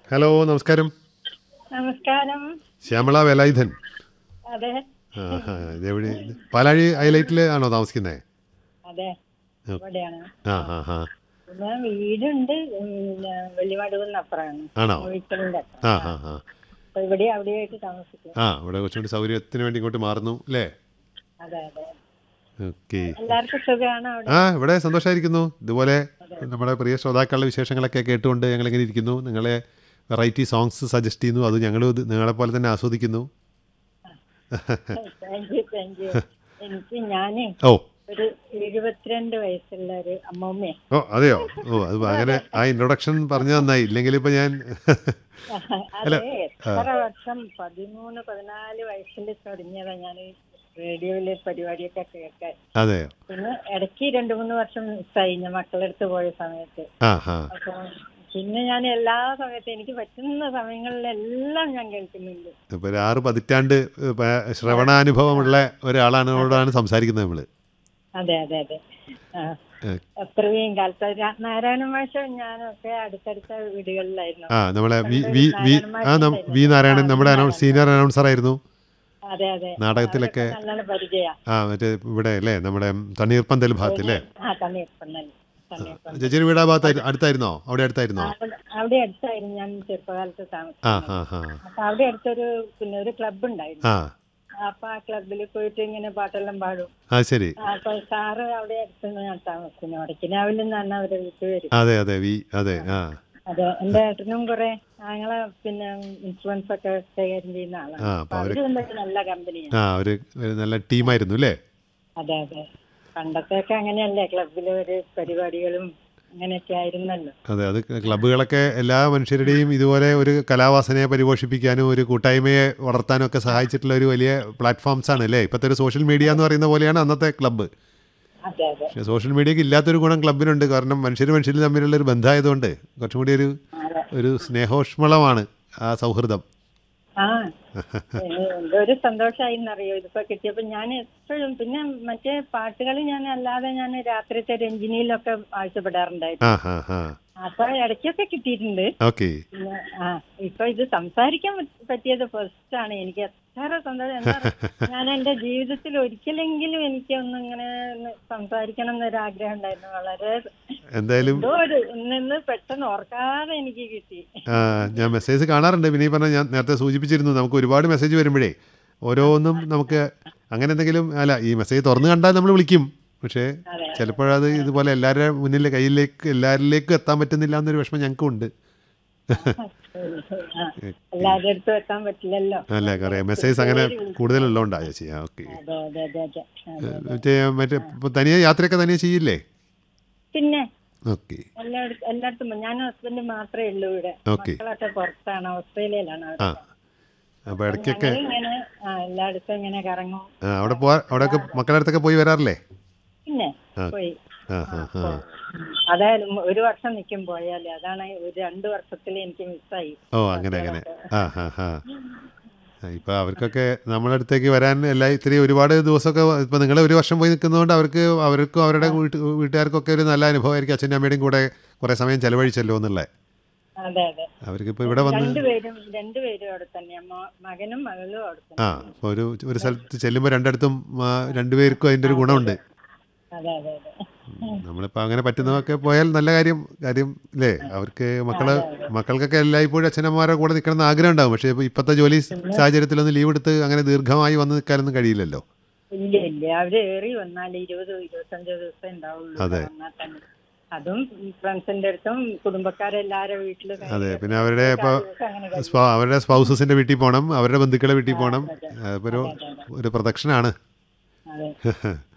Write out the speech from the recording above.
Hello നമസ്കാരം നമസ്കാരം ശ്യാമള വേലായുധൻ അതെ ആഹാ, ഇതെവിടെ പാലാഴി ഹൈലൈറ്റിൽ ആണോ താമസിക്കുന്നത് അതെ ഇവിടെയാണ് ആ ആ ആ പിന്നെ വീടുണ്ട് പിന്നെ വെള്ളിമടുവെന്നപ്പുറമാണ് ആണോ വീട്ടിലിന്റെ ആ ആ ആ അപ്പൊ ഇവിടെ അവിടെയായിട്ട് താമസിക്കും ആ ഇവിടെ കുറച്ചുകൂടി സൗകര്യത്തിന് വേണ്ടി ഇങ്ങോട്ട് മാറുന്നു അല്ലേ അതെ അതെ ഓക്കെ എല്ലാവർക്കും സുഖമാണ് അവിടെ ആ ഇവിടെ സന്തോഷമായിരിക്കുന്നു ഇതുപോലെ നമ്മുടെ പ്രിയ ശ്രോതാക്കളുടെ വിശേഷങ്ങളൊക്കെ കേട്ടുകൊണ്ട് ഞങ്ങളിങ്ങനെ ഇരിക്കുന്നു നിങ്ങളെ വെറൈറ്റി സോങ്സ് സജസ്റ്റ് ചെയ്യുന്നു അത് ഞങ്ങളും ഇത് നിങ്ങളെ പോലെ തന്നെ ആസ്വദിക്കുന്നു താങ്ക് യു താങ്ക് യു എനിക്ക് ഞാനേ ഓ ഒരു എഴുപത്തിരണ്ട് വയസ്സുള്ള ഒരു അമ്മൂമ്മയെ ഓ അതെയോ ഓ അത് അങ്ങനെ ആ ഇൻട്രൊഡക്ഷൻ പറഞ്ഞു നന്നായി ഇല്ലെങ്കിൽ ഇപ്പം ഞാൻ അതെ എത്ര വർഷം പതിമൂന്ന് പതിനാല് വയസ്സിൽ തുടങ്ങിയതാ ഞാൻ റേഡിയോയിലെ പരിപാടിയൊക്കെ കേൾക്കാൻ അതെയോ പിന്നെ ഇടയ്ക്ക് രണ്ടു മൂന്ന് വർഷം മിസ്സായി ഞാൻ മക്കളെടുത്ത് പോയ സമയത്ത് ആ ഹാ അപ്പൊ പിന്നെ ഞാൻ എല്ലാ സമയത്തും എനിക്ക് പറ്റുന്ന സമയങ്ങളിലെല്ലാം ഞാൻ കേൾക്കുന്നുണ്ട് ഇപ്പോൾ ഒരു ആറ് പതിറ്റാണ്ട് ഏ, പ- ശ്രവണാനുഭവമുള്ള ഒരാളാണ് നമ്മളോടാണ് സംസാരിക്കുന്നത് നമ്മൾ അതെ അതെ അതെ ആ ഏ. അത്രയും കാലത്ത് രാ- നാരായണ മാഷ ഞാനൊക്കെ അടുത്തടുത്ത വീടുകളിലായിരുന്നു ആ നമ്മളെ വി വി വി ആ നം- വി നാരായണൻ നമ്മുടെ അനൗൺസ് സീനിയർ അനൗൺസർ ആയിരുന്നു അതെ അതെ നാടകത്തിലൊക്കെ നല്ലോണം പരിചയ ആ മറ്റേ ഇവിടെ അല്ലേ നമ്മുടെ തണ്ണീർപ്പന്തൽ ഭാഗത്ത് അല്ലേ ആ തണ്ണീർപ്പന്നൽ തണ്ണീർപ്പന്നൽ ചേച്ചിയുടെ വീട് ആ ഭാഗത്ത് അടുത്തായിരുന്നോ അവിടെ അടുത്തായിരുന്നോ അവിടെ- അവിടെ അടുത്തായിരുന്നു ഞാൻ ചെറുപ്പകാലത്ത് താമസിച്ചത് ആ ആ ആ അപ്പൊ അവിടെ അടുത്തൊരു പിന്നെ ഒരു ക്ലബ് ഉണ്ടായിരുന്നു ആ അപ്പൊ ആ ക്ലബിൽ പോയിട്ട് ഇങ്ങനെ പാട്ടെല്ലാം പാടും ആ ശരി ആ, അപ്പൊ സാറ് അവിടെ അടുത്തുനിന്ന് ഞാൻ താമസിക്കുന്നു വടക്കിനാവിൽ നിന്നാണ് അവരെ വീട്ടിൽ വരും അതെ അതെ വി അതെ ആ അതെ എന്റെ ഏട്ടനും കുറെ ഞങ്ങളെ പിന്നെ ഇൻഫ്ലുവൻസ് ഒക്കെ കൈകാര്യം ചെയ്യുന്ന ആളാണ് ആ, അപ്പൊ അവര് തമ്മിൽ നല്ല കമ്പനിയാണ് ആ ഒരു ഒരു നല്ല ടീമായിരുന്നു അല്ലേ അതെ അതെ പണ്ടത്തെയൊക്കെ അങ്ങനെയല്ലേ ക്ലബിലെ ഒരു പരിപാടികളും അങ്ങനെയൊക്കെ ആയിരുന്നല്ലോ അതെ അത് ക്ലബ്ബുകളൊക്കെ എല്ലാ മനുഷ്യരുടെയും ഇതുപോലെ ഒരു കലാവാസനയെ പരിപോഷിപ്പിക്കാനും ഒരു കൂട്ടായ്മയെ വളർത്താനും ഒക്കെ സഹായിച്ചിട്ടുള്ള ഒരു വലിയ പ്ലാറ്റ്ഫോംസ് ആണ് അല്ലേ ഇപ്പോഴത്തെ ഒരു സോഷ്യൽ മീഡിയ എന്ന് പറയുന്ന പോലെയാണ് അന്നത്തെ ക്ലബ്ബ് അതെ അതെ പക്ഷേ സോഷ്യൽ മീഡിയക്ക് ഇല്ലാത്തൊരു ഗുണം ക്ലബിനുണ്ട് കാരണം മനുഷ്യർ മനുഷ്യർ തമ്മിലുള്ള ഒരു ബന്ധമായതുകൊണ്ട് കുറച്ചും കൂടി ഒരു അതെ ഒരു സ്നേഹോഷ്മളമാണ് ആ സൗഹൃദം ആ എന്തൊരു സന്തോഷമായി എന്നറിയോ ഇതിപ്പോ കിട്ടിയപ്പോ ഞാൻ എപ്പോഴും പിന്നെ മറ്റേ പാട്ടുകൾ ഞാൻ അല്ലാതെ ഞാൻ രാത്രിത്തെ രഞ്ജിനിയിലൊക്കെ ആവശ്യപ്പെടാറുണ്ടായിരുന്നു ആ ഹാ ഹാ അപ്പൊ ഇടയ്ക്കൊക്കെ കിട്ടിയിട്ടുണ്ട് ഓക്കെ പിന്നെ ആ ഇപ്പൊ ഇത് സംസാരിക്കാൻ പറ്റ- പറ്റിയത് ഫസ്റ്റ് ആണ് എനിക്ക് എത്ര സന്തോഷം എന്താ പറയാ, ഞാൻ എന്റെ ജീവിതത്തിൽ ഒരിക്കലെങ്കിലും എനിക്ക് ഒന്ന് ഇങ്ങനെ ഒന്ന് സംസാരിക്കണം എന്നൊരു ആഗ്രഹം ഉണ്ടായിരുന്നു വളരെ എന്തായാലും എന്തോ ഒരു നിന്ന് പെട്ടെന്ന് ഓർക്കാതെ എനിക്ക് കിട്ടി ആ, ഞാൻ മെസ്സേജ് കാണാറുണ്ട് പിന്നെ ഈ പറഞ്ഞ ഞാൻ നേരത്തെ സൂചിപ്പിച്ചിരുന്നു നമുക്ക് ഒരുപാട് മെസ്സേജ് വരുമ്പോഴേ ഓരോന്നും നമുക്ക് അങ്ങനെ എന്തെങ്കിലും അല്ല ഈ മെസ്സേജ് തുറന്നു കണ്ടാൽ നമ്മൾ വിളിക്കും പക്ഷേ അതെ ചിലപ്പോഴത് ഇതുപോലെ എല്ലാവരുടെ മുന്നിൽ കയ്യിലേക്ക് എല്ലാവരിലേക്കും എത്താൻ പറ്റുന്നില്ല എന്നൊരു വിഷമം ഞങ്ങൾക്കും ഉണ്ട് ആ, എല്ലാവരുടെ അടുത്തും എത്താൻ പറ്റില്ലല്ലോ അല്ല അറിയാം മെസ്സേജ് അങ്ങനെ കൂടുതലുള്ളതുകൊണ്ടാ ചേച്ചി ആ ഓക്കെ അതെ അതെ അതെ അതെ അതെ. മറ്റേ മറ്റേ ഇപ്പൊ തനിയെ യാത്രയൊക്കെ തനിയെ ചെയ്യില്ലേ പിന്നെ ഓക്കെ എല്ലായിടത്തും എല്ലായിടത്തും പോ- ഞാനും ഹസ്ബൻഡ് മാത്രമേ ഉള്ളൂ ഇവിടെ ഓക്കെ മക്കളൊക്കെ പുറത്താണ് ഓസ്ട്രേലിയയിലാണ് ആ അവിടെ അപ്പോൾ ഇടയ്ക്കൊക്കെ ഞങ്ങൾ ഇങ്ങനെ ആ എല്ലായിടത്തും ഇങ്ങനെ കറങ്ങും ആ, അവിടെ പോവാ അവിടെയൊക്കെ മക്കളുടെ അടുത്തൊക്കെ പോയി വരാറില്ലേ പിന്നെ ആ. പോയി ആ ആ ആ അതായാലും ഒരു വർഷം നിൽക്കും പോയാലേ അതാണ് ഒരു രണ്ട് വർഷത്തിൽ എനിക്ക് മിസ്സായി ഓ അങ്ങനെ അങ്ങനെ ആ ഹാ ഹാ ഇപ്പം അവർക്കൊക്കെ നമ്മുടെ അടുത്തേക്ക് വരാൻ എല്ലാ ഇത്തിരി ഒരുപാട് ദിവസമൊക്കെ ഇപ്പം നിങ്ങൾ ഒരു വർഷം പോയി നിൽക്കുന്നതുകൊണ്ട് അവർക്ക് അവർക്കും അവരുടെ വീട്ട് വീട്ടുകാർക്കൊക്കെ ഒരു നല്ല അനുഭവമായിരിക്കും അച്ഛൻ്റെ അമ്മയുടെയും കൂടെ കുറേ സമയം ചെലവഴിച്ചല്ലോ എന്നുള്ളത് അതെ അതെ അവർക്കിപ്പോൾ ഇവിടെ വന്ന് രണ്ടുപേരും രണ്ടുപേരും അവിടെ തന്നെയാ മോ- മകനും മകളും അവിടെ ആ തന്നെ ഇപ്പോൾ ഒരു ഒരു സ്ഥലത്ത് ചെല്ലുമ്പോൾ രണ്ടിടത്തും ആ, രണ്ടുപേർക്കും അതിൻ്റെ ഒരു ഗുണമുണ്ട് അതെ അതെ അതെ നമ്മളിപ്പോൾ അങ്ങനെ പറ്റുന്നതൊക്കെ പോയാൽ നല്ല കാര്യം കാര്യം അല്ലേ അവർക്ക് മക്കള് മക്കൾക്കൊക്കെ എല്ലായ്പ്പോഴും അച്ഛനമ്മമാരുടെ കൂടെ നിൽക്കണം എന്ന് ആഗ്രഹം ഉണ്ടാവും പക്ഷേ ഇപ്പോൾ ഇപ്പോഴത്തെ ജോലി സാഹചര്യത്തിലൊന്നും ലീവ് എടുത്ത് അങ്ങനെ ദീർഘമായി വന്ന് നിൽക്കാനൊന്നും കഴിയില്ലല്ലോ ഇല്ല ഇല്ല അവര് ഏറി വന്നാൽ ഇരുപത് ഇരുപത്തഞ്ചോ ദിവസം ഉണ്ടാവുള്ളൂ അതെ. വന്നാൽ തന്നെ അതും ഫ്രണ്ട്സിന്റെ അടുത്തും കുടുംബക്കാരെല്ലാരും വീട്ടിലും അതെ പിന്നെ അവരുടെ ഇപ്പോൾ അങ്ങനെ കഴിയും. സ്പ- അവരുടെ സ്പൗസസിൻ്റെ വീട്ടിൽ പോകണം അവരുടെ ബന്ധുക്കളുടെ വീട്ടിൽ പോകണം അതിപ്പോൾ ഒരു ഒരു പ്രദക്ഷിണാണ് അതെ